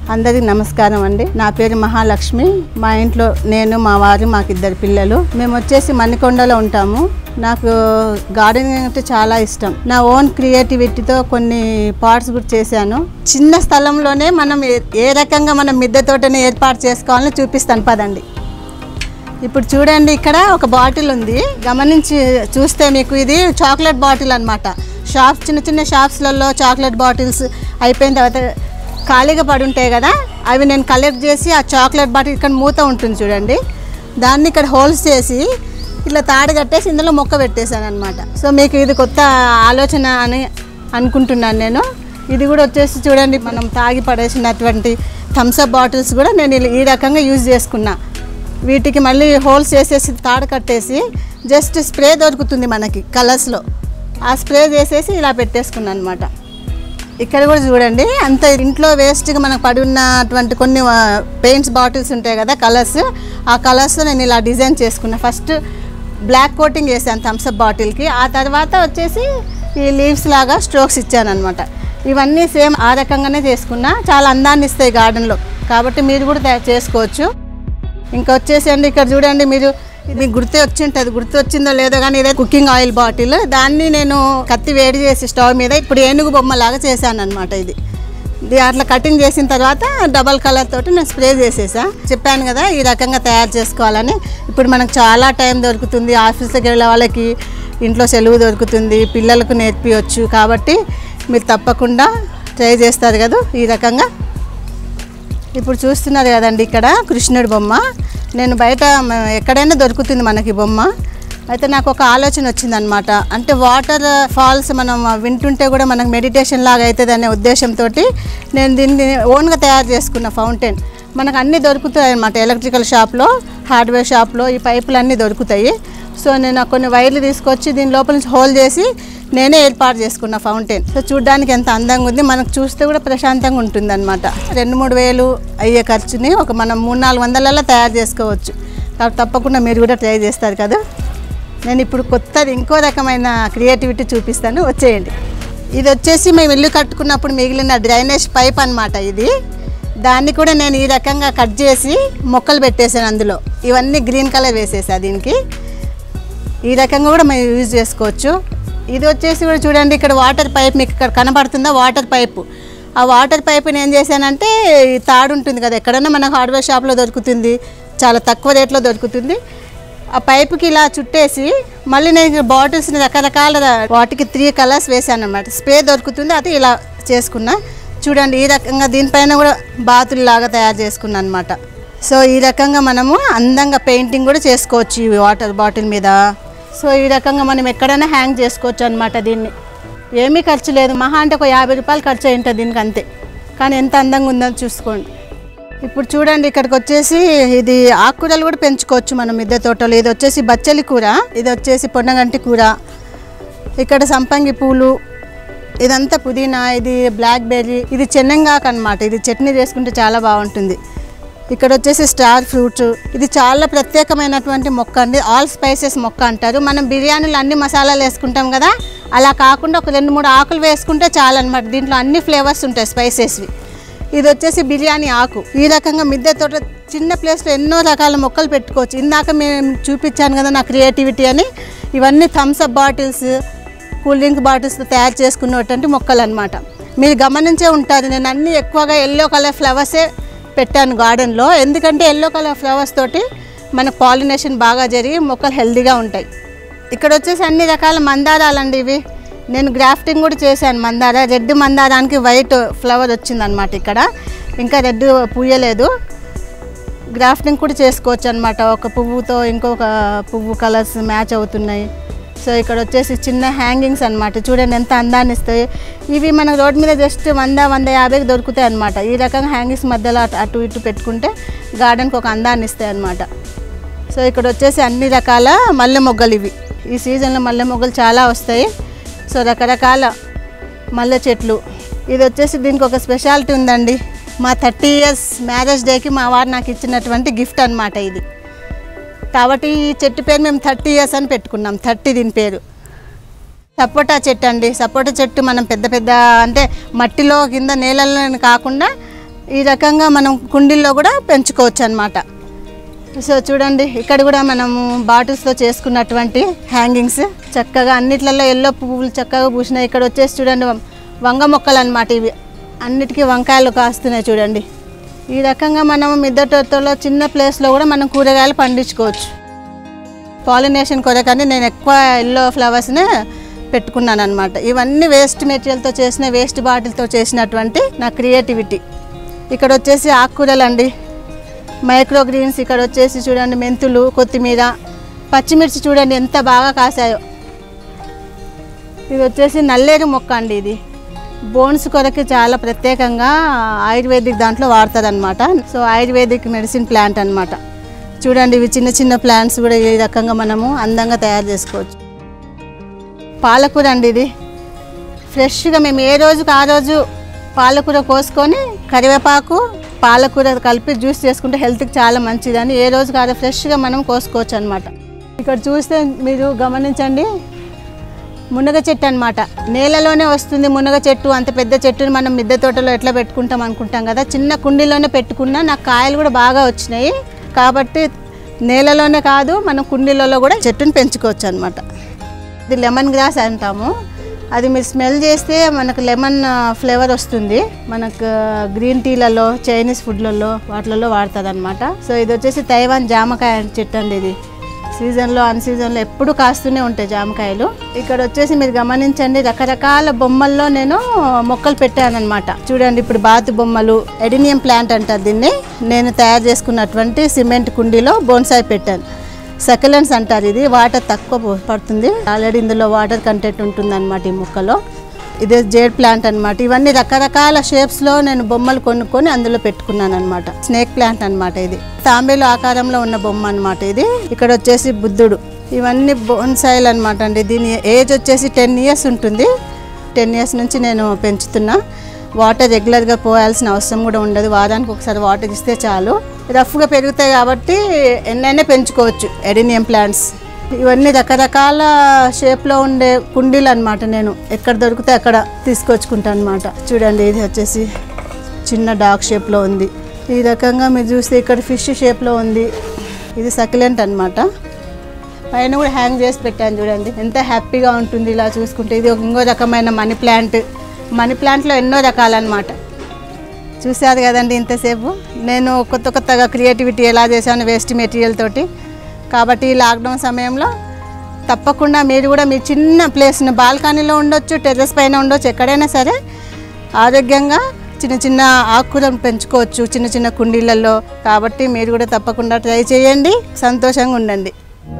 అందరికి నమస్కారం అండి నా పేరు మహాలక్ష్మి మా ఇంట్లో నేను మా వారు మాకు ఇద్దరు పిల్లలు మేము వచ్చేసి మణికొండలో ఉంటాము నాకు గార్డెనింగ్ అంటే చాలా ఇష్టం నా ఓన్ క్రియేటివిటీతో కొన్ని పార్ట్స్ కూడా చేశాను చిన్న స్థలంలోనే మనం ఏ- ఏ రకంగా మనం మిద్దె తోటని ఏర్పాటు చేసుకోవాలని చూపిస్తాను పదండి ఇప్పుడు చూడండి ఇక్కడ ఒక బాటిల్ ఉంది గమనించి చూస్తే మీకు ఇది చాక్లెట్ బాటిల్ అన్నమాట షాప్ చిన్న చిన్న షాప్స్లలో చాక్లెట్ బాటిల్స్ అయిపోయిన తర్వాత ఖాళీగా పడి ఉంటాయి కదా అవి నేను కలెక్ట్ చేసి ఆ చాక్లెట్ బాటిల్ ఇక్కడ మూత ఉంటుంది చూడండి దాన్ని ఇక్కడ హోల్స్ చేసి ఇట్లా తాడు కట్టేసి ఇందులో మొక్క పెట్టేశాను అనమాట సో మీకు ఇది కొత్త ఆలోచన అని అనుకుంటున్నాను నేను ఇది కూడా వచ్చేసి చూడండి మనం తాగి పడేసినటువంటి థమ్స్అప్ బాటిల్స్ కూడా నేను ఇలా- ఈ రకంగా యూజ్ చేసుకున్నా వీటికి మళ్ళీ హోల్స్ చేసేసి తాడు కట్టేసి జస్ట్ స్ప్రే దొరుకుతుంది మనకి కలర్స్లో ఆ స్ప్రే చేసేసి ఇలా పెట్టేసుకున్నాను అనమాట ఇక్కడ కూడా చూడండి అంత ఇంట్లో వేస్ట్గా మనకు పడి ఉన్నటువంటి కొన్ని పెయింట్స్ బాటిల్స్ ఉంటాయి కదా కలర్స్ ఆ కలర్స్ నేను ఇలా డిజైన్ చేసుకున్నా ఫస్ట్ బ్లాక్ కోటింగ్ వేసాను థమ్స్అప్ బాటిల్కి ఆ తర్వాత వచ్చేసి ఈ లీవ్స్ లాగా స్ట్రోక్స్ ఇచ్చాను అనమాట ఇవన్నీ సేమ్ ఆ రకంగానే చేసుకున్నా చాలా అందాన్ని ఇస్తాయి గార్డెన్లో కాబట్టి మీరు కూడా తయారు చేసుకోవచ్చు ఇంకా వచ్చేసండి ఇక్కడ చూడండి మీరు మీకు గుర్తు వచ్చి ఉంటుంది గుర్తు వచ్చిందో లేదో కానీ ఇదే కుకింగ్ ఆయిల్ బాటిల్ దాన్ని నేను కత్తి వేడి చేసి స్టవ్ మీద ఇప్పుడు ఏనుగు బొమ్మలాగా చేశాను అనమాట ఇది ఇది అట్లా కటింగ్ చేసిన తర్వాత డబల్ కలర్ తోటి నేను స్ప్రే చేసేసా చెప్పాను కదా ఈ రకంగా తయారు చేసుకోవాలని ఇప్పుడు మనకు చాలా టైం దొరుకుతుంది ఆఫీస్కి వెళ్ళే వాళ్ళకి ఇంట్లో సెలవు దొరుకుతుంది పిల్లలకు నేర్పించవచ్చు కాబట్టి మీరు తప్పకుండా ట్రై చేస్తారు కదా ఈ రకంగా ఇప్పుడు చూస్తున్నారు కదండి ఇక్కడ కృష్ణుడి బొమ్మ నేను బయట మ- ఎక్కడైనా దొరుకుతుంది మనకి బొమ్మ అయితే నాకు ఒక ఆలోచన వచ్చిందనమాట అంటే వాటర్ ఫాల్స్ మనం వింటుంటే కూడా మనకు మెడిటేషన్ లాగా అవుతుంది అనే ఉద్దేశంతో నేను దీన్ని ఓన్గా తయారు చేసుకున్న ఫౌంటైన్ మనకు అన్నీ దొరుకుతాయి అనమాట ఎలక్ట్రికల్ షాప్లో హార్డ్వేర్ షాప్లో ఈ పైపులు అన్నీ దొరుకుతాయి సో నేను ఆ కొన్ని వైర్లు తీసుకొచ్చి దీని లోపల నుంచి హోల్ చేసి నేనే ఏర్పాటు చేసుకున్న ఫౌంటైన్ సో చూడడానికి ఎంత అందంగా ఉంది మనకు చూస్తే కూడా ప్రశాంతంగా ఉంటుంది అనమాట రెండు మూడు వేలు అయ్యే ఖర్చుని ఒక మనం మూడు నాలుగు వందలలో తయారు చేసుకోవచ్చు కాబట్టి తప్పకుండా మీరు కూడా ట్రై చేస్తారు కదా నేను ఇప్పుడు కొత్తది ఇంకో రకమైన క్రియేటివిటీ చూపిస్తాను వచ్చేయండి ఇది వచ్చేసి మేము ఇల్లు కట్టుకున్నప్పుడు మిగిలిన డ్రైనేజ్ పైప్ అన్నమాట ఇది దాన్ని కూడా నేను ఈ రకంగా కట్ చేసి మొక్కలు పెట్టేశాను అందులో ఇవన్నీ గ్రీన్ కలర్ వేసేసా దీనికి ఈ రకంగా కూడా మేము యూజ్ చేసుకోవచ్చు ఇది వచ్చేసి కూడా చూడండి ఇక్కడ వాటర్ పైప్ మీకు ఇక్కడ కనబడుతుందా వాటర్ పైపు ఆ వాటర్ పైప్ని ఏం చేశానంటే ఈ తాడు ఉంటుంది కదా ఎక్కడైనా మనకు హార్డ్వేర్ షాప్లో దొరుకుతుంది చాలా తక్కువ రేట్లో దొరుకుతుంది ఆ పైపుకి ఇలా చుట్టేసి మళ్ళీ నేను బాటిల్స్ని రకరకాల వాటికి త్రీ కలర్స్ వేసాను అనమాట స్ప్రే దొరుకుతుంది అది ఇలా చేసుకున్నా చూడండి ఈ రకంగా దీనిపైన కూడా బాతులు లాగా తయారు చేసుకున్నాను అనమాట సో ఈ రకంగా మనము అందంగా పెయింటింగ్ కూడా చేసుకోవచ్చు ఈ వాటర్ బాటిల్ మీద సో ఈ రకంగా మనం ఎక్కడైనా హ్యాంగ్ చేసుకోవచ్చు అనమాట దీన్ని ఏమీ ఖర్చు లేదు మహా అంటే ఒక యాభై రూపాయలు ఖర్చు అయి ఉంటుంది దీనికి అంతే కానీ ఎంత అందంగా ఉందో చూసుకోండి ఇప్పుడు చూడండి ఇక్కడికి వచ్చేసి ఇది ఆకుకూరలు కూడా పెంచుకోవచ్చు మనం మిద్దె తోటలో ఇది వచ్చేసి బచ్చలి కూర ఇది వచ్చేసి పొన్నగంటి కూర ఇక్కడ సంపంగి పూలు ఇదంతా పుదీనా ఇది బ్లాక్ బెర్రీ ఇది చెన్నంగాకు అనమాట ఇది చట్నీ చేసుకుంటే చాలా బాగుంటుంది ఇక్కడ వచ్చేసి స్టార్ ఫ్రూట్ ఇది చాలా ప్రత్యేకమైనటువంటి మొక్క అండి ఆల్ స్పైసెస్ మొక్క అంటారు మనం బిర్యానీలో అన్ని మసాలాలు వేసుకుంటాం కదా అలా కాకుండా ఒక రెండు మూడు ఆకులు వేసుకుంటే చాలన్నమాట దీంట్లో అన్ని ఫ్లేవర్స్ ఉంటాయి స్పైసెస్వి ఇది వచ్చేసి బిర్యానీ ఆకు ఈ రకంగా మిద్దె తోట చిన్న ప్లేస్లో ఎన్నో రకాల మొక్కలు పెట్టుకోవచ్చు ఇందాక మేము చూపించాను కదా నా క్రియేటివిటీ అని ఇవన్నీ థమ్స్అప్ బాటిల్స్ కూల్ డ్రింక్ బాటిల్స్తో తయారు చేసుకున్నటువంటి మొక్కలు అనమాట మీరు గమనించే ఉంటారు నేను అన్ని ఎక్కువగా ఎల్లో కలర్ ఫ్లవర్సే పెట్టాను గార్డెన్లో ఎందుకంటే ఎల్లో కలర్ ఫ్లవర్స్ తోటి మనకు పాలినేషన్ బాగా జరిగి మొక్కలు హెల్తీగా ఉంటాయి ఇక్కడ వచ్చేసి అన్ని రకాల మందారాలండి ఇవి నేను గ్రాఫ్టింగ్ కూడా చేశాను మందార రెడ్ మందారానికి వైట్ ఫ్లవర్ వచ్చిందనమాట ఇక్కడ ఇంకా రెడ్ పూయలేదు గ్రాఫ్టింగ్ కూడా చేసుకోవచ్చు అనమాట ఒక పువ్వుతో ఇంకొక పువ్వు కలర్స్ మ్యాచ్ అవుతున్నాయి సో ఇక్కడ వచ్చేసి చిన్న హ్యాంగింగ్స్ అనమాట చూడండి ఎంత అందాన్ని ఇస్తాయి ఇవి మన రోడ్ మీద జస్ట్ వంద వంద యాభైకి దొరుకుతాయి అనమాట ఈ రకంగా హ్యాంగింగ్స్ మధ్యలో అటు అటు ఇటు పెట్టుకుంటే గార్డెన్కి ఒక అందాన్ని ఇస్తాయి అనమాట సో ఇక్కడ వచ్చేసి అన్ని రకాల మల్లె మొగ్గలు ఇవి ఈ సీజన్లో మల్లె మొగ్గలు చాలా వస్తాయి సో రకరకాల మల్లె చెట్లు ఇది వచ్చేసి దీనికి ఒక స్పెషాలిటీ ఉందండి మా థర్టీ ఇయర్స్ మ్యారేజ్ డేకి మా వారు నాకు ఇచ్చినటువంటి గిఫ్ట్ అన్నమాట ఇది కాబట్టి ఈ చెట్టు పేరు మేము థర్టీ ఇయర్స్ అని పెట్టుకున్నాం థర్టీ దీని పేరు సపోటా చెట్టు అండి సపోటా చెట్టు మనం పెద్ద పెద్ద అంటే మట్టిలో కింద నేలల్లో కాకుండా ఈ రకంగా మనం కుండీల్లో కూడా పెంచుకోవచ్చు అనమాట సో చూడండి ఇక్కడ కూడా మనము బాటిల్స్తో చేసుకున్నటువంటి హ్యాంగింగ్స్ చక్కగా అన్నిట్లలో ఎల్లో పువ్వులు చక్కగా పూసినాయి ఇక్కడ వచ్చేసి చూడండి వం- వంగ మొక్కలు అనమాట ఇవి అన్నిటికీ వంకాయలు కాస్తున్నాయి చూడండి ఈ రకంగా మనం మిద్దె తోటలో చిన్న ప్లేస్లో కూడా మనం కూరగాయలు పండించుకోవచ్చు పాలినేషన్ కొరకని నేను ఎక్కువ ఎల్లో ఫ్లవర్స్నే పెట్టుకున్నాను అనమాట ఇవన్నీ వేస్ట్ మెటీరియల్తో చేసిన వేస్ట్ బాటిల్తో చేసినటువంటి నా క్రియేటివిటీ ఇక్కడ వచ్చేసి ఆకుకూరలు అండి మైక్రో గ్రీన్స్ ఇక్కడ వచ్చేసి చూడండి మెంతులు కొత్తిమీర పచ్చిమిర్చి చూడండి ఎంత బాగా కాసాయో ఇది వచ్చేసి నల్లేరు మొక్క అండి ఇది బోన్స్ కొరకు చాలా ప్రత్యేకంగా ఆయుర్వేదిక్ దాంట్లో వాడతారనమాట సో ఆయుర్వేదిక్ మెడిసిన్ ప్లాంట్ అన్నమాట చూడండి ఇవి చిన్న చిన్న ప్లాంట్స్ కూడా ఈ రకంగా మనము అందంగా తయారు చేసుకోవచ్చు పాలకూర అండి ఇది ఫ్రెష్గా మేము ఏ రోజుకి ఆ రోజు పాలకూర కోసుకొని కరివేపాకు పాలకూర కలిపి జ్యూస్ చేసుకుంటే హెల్త్కి చాలా మంచిదని ఏ రోజుకి ఆ రోజు ఫ్రెష్గా మనం కోసుకోవచ్చు అనమాట ఇక్కడ చూస్తే మీరు గమనించండి మునగ చెట్టు అనమాట నేలలోనే వస్తుంది మునగ చెట్టు అంత పెద్ద చెట్టుని మనం మిద్దె తోటలో ఎట్లా పెట్టుకుంటాం అనుకుంటాం కదా చిన్న కుండీలోనే పెట్టుకున్నా నాకు కాయలు కూడా బాగా వచ్చినాయి కాబట్టి నేలలోనే కాదు మనం కుండీలలో కూడా చెట్టుని పెంచుకోవచ్చు అనమాట ఇది లెమన్ గ్రాస్ అంటాము అది మీరు స్మెల్ చేస్తే మనకు లెమన్ ఫ్లేవర్ వస్తుంది మనకు గ్రీన్ టీలలో చైనీస్ ఫుడ్లలో వాటిలలో వాడుతుంది అనమాట సో ఇది వచ్చేసి తైవాన్ జామకాయ చెట్టు అండి ఇది సీజన్లో అన్ సీజన్లో ఎప్పుడు కాస్తూనే ఉంటాయి జామకాయలు ఇక్కడ వచ్చేసి మీరు గమనించండి రకరకాల బొమ్మల్లో నేను మొక్కలు పెట్టానన్నమాట చూడండి ఇప్పుడు బాతు బొమ్మలు ఎడినియం ప్లాంట్ అంటారు దీన్ని నేను తయారు చేసుకున్నటువంటి సిమెంట్ కుండీలో బోన్సాయి పెట్టాను సకలెన్స్ అంటారు ఇది వాటర్ తక్కువ పో- పడుతుంది ఆల్రెడీ ఇందులో వాటర్ కంటెంట్ ఉంటుంది అనమాట ఈ మొక్కలో ఇదే జేడ్ ప్లాంట్ అన్నమాట ఇవన్నీ రకరకాల షేప్స్లో నేను బొమ్మలు కొనుక్కొని అందులో పెట్టుకున్నాను అనమాట స్నేక్ ప్లాంట్ అన్నమాట ఇది తాంబేలు ఆకారంలో ఉన్న బొమ్మ అన్నమాట ఇది ఇక్కడ వచ్చేసి బుద్ధుడు ఇవన్నీ బోన్సాయిల్ అనమాట అండి దీని ఏజ్ వచ్చేసి టెన్ ఇయర్స్ ఉంటుంది టెన్ ఇయర్స్ నుంచి నేను పెంచుతున్నా వాటర్ రెగ్యులర్గా పోయాల్సిన అవసరం కూడా ఉండదు వారానికి ఒకసారి వాటర్ ఇస్తే చాలు రఫ్గా పెరుగుతాయి కాబట్టి ఎన్నైనా పెంచుకోవచ్చు ఎడినియం ప్లాంట్స్ ఇవన్నీ రకరకాల షేప్లో ఉండే కుండీలు అనమాట నేను ఎక్కడ దొరికితే అక్కడ తీసుకొచ్చుకుంటాను అనమాట చూడండి ఇది వచ్చేసి చిన్న డాగ్ షేప్లో ఉంది ఈ రకంగా మీరు చూస్తే ఇక్కడ ఫిష్ షేప్లో ఉంది ఇది సకిలెంట్ అన్నమాట పైన కూడా హ్యాంగ్ చేసి పెట్టాను చూడండి ఎంత హ్యాపీగా ఉంటుంది ఇలా చూసుకుంటే ఇది ఒక ఇంకో రకమైన మనీ ప్లాంట్ మనీ ప్లాంట్లో ఎన్నో రకాలన్నమాట చూశారు కదండి ఇంతసేపు నేను కొత్త కొత్తగా క్రియేటివిటీ ఎలా చేశాను వేస్ట్ మెటీరియల్ తోటి కాబట్టి ఈ లాక్డౌన్ సమయంలో తప్పకుండా మీరు కూడా మీ చిన్న ప్లేస్ని బాల్కనీలో ఉండొచ్చు టెర్రస్ పైన ఉండొచ్చు ఎక్కడైనా సరే ఆరోగ్యంగా చిన్న చిన్న ఆకుకూరలు పెంచుకోవచ్చు చిన్న చిన్న కుండీలలో కాబట్టి మీరు కూడా తప్పకుండా ట్రై చేయండి సంతోషంగా ఉండండి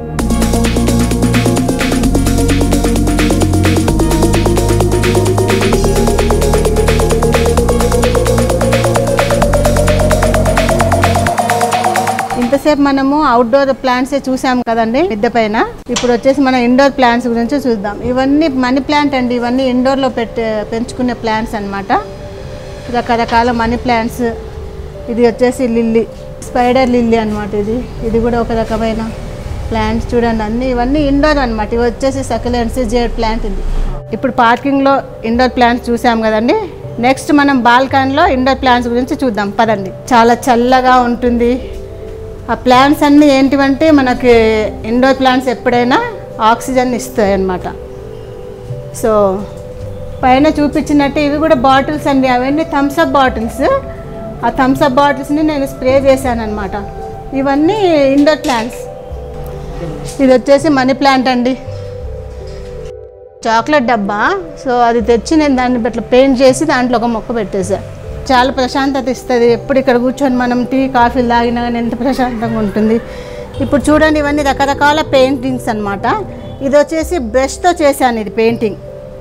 ఇంతసేపు మనము అవుట్డోర్ ప్లాంట్స్ చూసాం కదండి మిద్దె పైన ఇప్పుడు వచ్చేసి మనం ఇండోర్ ప్లాంట్స్ గురించి చూద్దాం ఇవన్నీ మనీ ప్లాంట్ అండి ఇవన్నీ ఇండోర్లో పెట్టే పెంచుకునే ప్లాంట్స్ అన్నమాట రకరకాల మనీ ప్లాంట్స్ ఇది వచ్చేసి లిల్లీ స్పైడర్ లిల్లీ అన్నమాట ఇది ఇది కూడా ఒక రకమైన ప్లాంట్స్ చూడండి అన్ని ఇవన్నీ ఇండోర్ అన్నమాట ఇవి వచ్చేసి సకులెంట్స్ జేడ్ ప్లాంట్ ఇది ఇప్పుడు పార్కింగ్లో ఇండోర్ ప్లాంట్స్ చూసాం కదండి నెక్స్ట్ మనం బాల్కనీలో ఇండోర్ ప్లాంట్స్ గురించి చూద్దాం పదండి చాలా చల్లగా ఉంటుంది ఆ ప్లాంట్స్ అన్నీ ఏంటివంటే మనకి ఇండోర్ ప్లాంట్స్ ఎప్పుడైనా ఆక్సిజన్ ఇస్తాయి అన్నమాట సో పైన చూపించినట్టు ఇవి కూడా బాటిల్స్ అండి అవన్నీ థమ్స్అప్ బాటిల్స్ ఆ థమ్స్అప్ బాటిల్స్ని నేను స్ప్రే చేశాను అనమాట ఇవన్నీ ఇండోర్ ప్లాంట్స్ ఇది వచ్చేసి మనీ ప్లాంట్ అండి చాక్లెట్ డబ్బా సో అది తెచ్చి నేను దాన్ని ఇట్లా పెయింట్ చేసి దాంట్లో ఒక మొక్క పెట్టేసా చాలా ప్రశాంతత ఇస్తుంది ఎప్పుడు ఇక్కడ కూర్చొని మనం టీ కాఫీలు తాగినా కానీ ఎంత ప్రశాంతంగా ఉంటుంది ఇప్పుడు చూడండి ఇవన్నీ రకరకాల పెయింటింగ్స్ అన్నమాట ఇది వచ్చేసి బ్రష్తో చేశాను ఇది పెయింటింగ్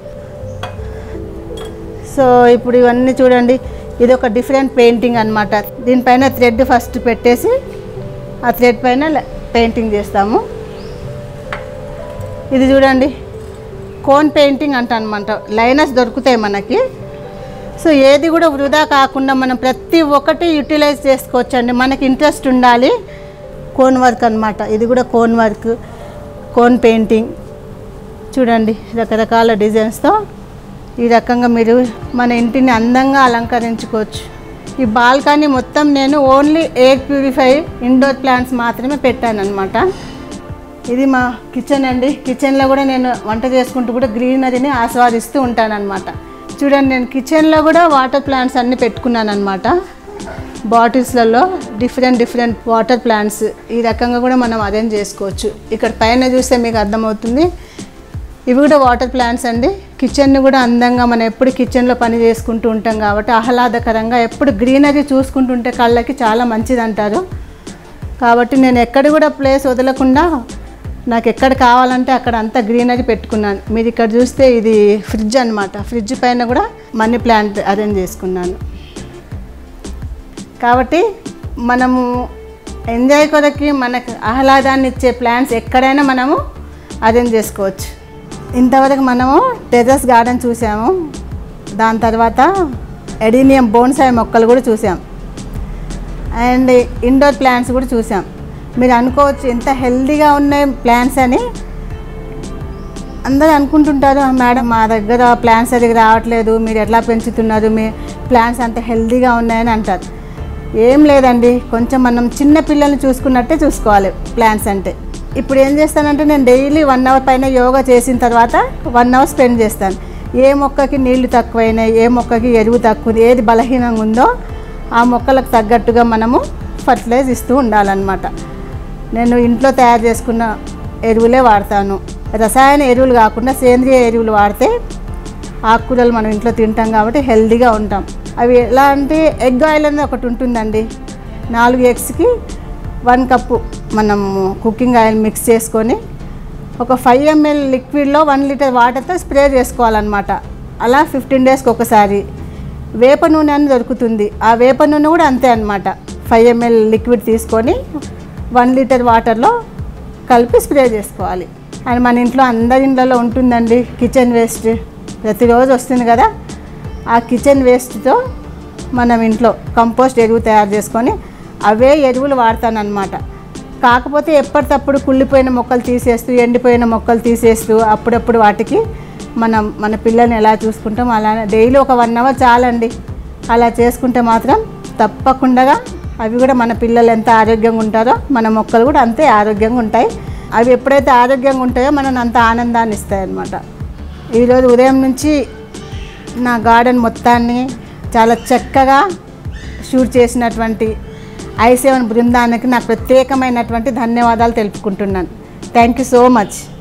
సో ఇప్పుడు ఇవన్నీ చూడండి ఇది ఒక డిఫరెంట్ పెయింటింగ్ అన్నమాట దీనిపైన థ్రెడ్ ఫస్ట్ పెట్టేసి ఆ థ్రెడ్ పైన పెయింటింగ్ చేస్తాము ఇది చూడండి కోన్ పెయింటింగ్ అంట అనమాట లైనర్స్ దొరుకుతాయి మనకి సో ఏది కూడా వృధా కాకుండా మనం ప్రతి ఒక్కటి యూటిలైజ్ చేసుకోవచ్చండి మనకి ఇంట్రెస్ట్ ఉండాలి కోన్ వర్క్ అన్నమాట ఇది కూడా కోన్ వర్క్ కోన్ పెయింటింగ్ చూడండి రకరకాల డిజైన్స్తో ఈ రకంగా మీరు మన ఇంటిని అందంగా అలంకరించుకోవచ్చు ఈ బాల్కనీ మొత్తం నేను only air purify indoor plants మాత్రమే పెట్టాను అనమాట ఇది మా కిచెన్ అండి కిచెన్లో కూడా నేను వంట చేసుకుంటూ కూడా గ్రీనరీని ఆస్వాదిస్తూ ఉంటానన్నమాట చూడండి నేను కిచెన్లో కూడా వాటర్ ప్లాంట్స్ అన్నీ పెట్టుకున్నాను అనమాట బాటిల్స్లలో డిఫరెంట్ డిఫరెంట్ వాటర్ ప్లాంట్స్ ఈ రకంగా కూడా మనం అరేంజ్ చేసుకోవచ్చు ఇక్కడ పైన చూస్తే మీకు అర్థమవుతుంది ఇవి కూడా వాటర్ ప్లాంట్స్ అండి కిచెన్ని కూడా అందంగా మనం ఎప్పుడు కిచెన్లో పని చేసుకుంటూ ఉంటాం కాబట్టి ఆహ్లాదకరంగా ఎప్పుడు గ్రీనరీ చూసుకుంటుంటే కళ్ళకి చాలా మంచిది అంటారు కాబట్టి నేను ఎక్కడ కూడా ప్లేస్ వదలకుండా నాకు ఎక్కడ కావాలంటే అక్కడ అంతా గ్రీనరీ పెట్టుకున్నాను మీరు ఇక్కడ చూస్తే ఇది ఫ్రిడ్జ్ అనమాట ఫ్రిడ్జ్ పైన కూడా మనీ ప్లాంట్ అరేంజ్ చేసుకున్నాను కాబట్టి మనము ఎంజాయ్ కొరకి మనకు ఆహ్లాదాన్ని ఇచ్చే ప్లాంట్స్ ఎక్కడైనా మనము అరేంజ్ చేసుకోవచ్చు ఇంతవరకు మనము టెర్రస్ గార్డెన్ చూసాము దాని తర్వాత ఎడీనియం బోన్సాయి మొక్కలు కూడా చూసాం అండ్ ఇండోర్ ప్లాంట్స్ కూడా చూసాం మీరు అనుకోవచ్చు ఎంత హెల్తీగా ఉన్నాయి ప్లాంట్స్ అని అందరూ అనుకుంటుంటారు "ఆ, మేడం మా దగ్గర ప్లాంట్స్ అది రావట్లేదు మీరు ఎట్లా పెంచుతున్నారు మీ ప్లాంట్స్ అంత హెల్తీగా ఉన్నాయని అంటారు ఏం లేదండి కొంచెం మనం చిన్న పిల్లల్ని చూసుకున్నట్టే చూసుకోవాలి ప్లాంట్స్ అంటే ఇప్పుడు ఏం చేస్తానంటే నేను డైలీ వన్ అవర్ పైన యోగా చేసిన తర్వాత వన్ అవర్ స్పెండ్ చేస్తాను ఏ మొక్కకి నీళ్లు తక్కువైనాయి ఏ మొక్కకి ఎరువు తక్కువ ఉంది, ఏది బలహీనంగా ఉందో ఆ మొక్కలకు తగ్గట్టుగా మనము ఫర్టిలైజ్ ఇస్తూ ఉండాలన్నమాట నేను ఇంట్లో తయారు చేసుకున్న ఎరువులే వాడతాను రసాయన ఎరువులు కాకుండా సేంద్రియ ఎరువులు వాడితే ఆకుకూరలు మనం ఇంట్లో తింటాం కాబట్టి హెల్తీగా ఉంటాం అవి ఎలా అంటే ఎగ్ ఆయిల్ అనేది ఒకటి ఉంటుందండి నాలుగు ఎగ్స్కి వన్ కప్పు మనం కుకింగ్ ఆయిల్ మిక్స్ చేసుకొని ఒక ఫైవ్ ఎంఎల్ లిక్విడ్లో వన్ లీటర్ వాటర్తో స్ప్రే చేసుకోవాలన్నమాట అలా ఫిఫ్టీన్ డేస్కి ఒకసారి వేప నూనె అని దొరుకుతుంది ఆ వేప నూనె కూడా అంతే అనమాట ఫైవ్ ఎంఎల్ లిక్విడ్ తీసుకొని వన్ లీటర్ వాటర్లో కలిపి స్ప్రే చేసుకోవాలి అండ్ మన ఇంట్లో అందరి ఇంట్లో ఉంటుందండి కిచెన్ వేస్ట్ ప్రతిరోజు వస్తుంది కదా ఆ కిచెన్ వేస్ట్తో మనం ఇంట్లో కంపోస్ట్ ఎరువు తయారు చేసుకొని అవే ఎరువులు వాడతానన్నమాట కాకపోతే ఎప్పటికప్పుడు కుళ్ళిపోయిన మొక్కలు తీసేస్తూ ఎండిపోయిన మొక్కలు తీసేస్తూ అప్పుడప్పుడు వాటికి మనం మన పిల్లల్ని ఎలా చూసుకుంటాం అలానే డైలీ ఒక వన్ అవర్ చాలండి అలా చేసుకుంటే మాత్రం తప్పకుండా అవి కూడా మన పిల్లలు ఎంత ఆరోగ్యంగా ఉంటారో మన మొక్కలు కూడా అంతే ఆరోగ్యంగా ఉంటాయి అవి ఎప్పుడైతే ఆరోగ్యంగా ఉంటాయో మనం అంత ఆనందాన్ని ఇస్తాయి అన్నమాట ఈరోజు ఉదయం నుంచి నా గార్డెన్ మొత్తాన్ని చాలా చక్కగా షూట్ చేసినటువంటి ఐ సెవెన్ బృందానికి నా ప్రత్యేకమైనటువంటి ధన్యవాదాలు తెలుపుకుంటున్నాను థ్యాంక్ యూ సో మచ్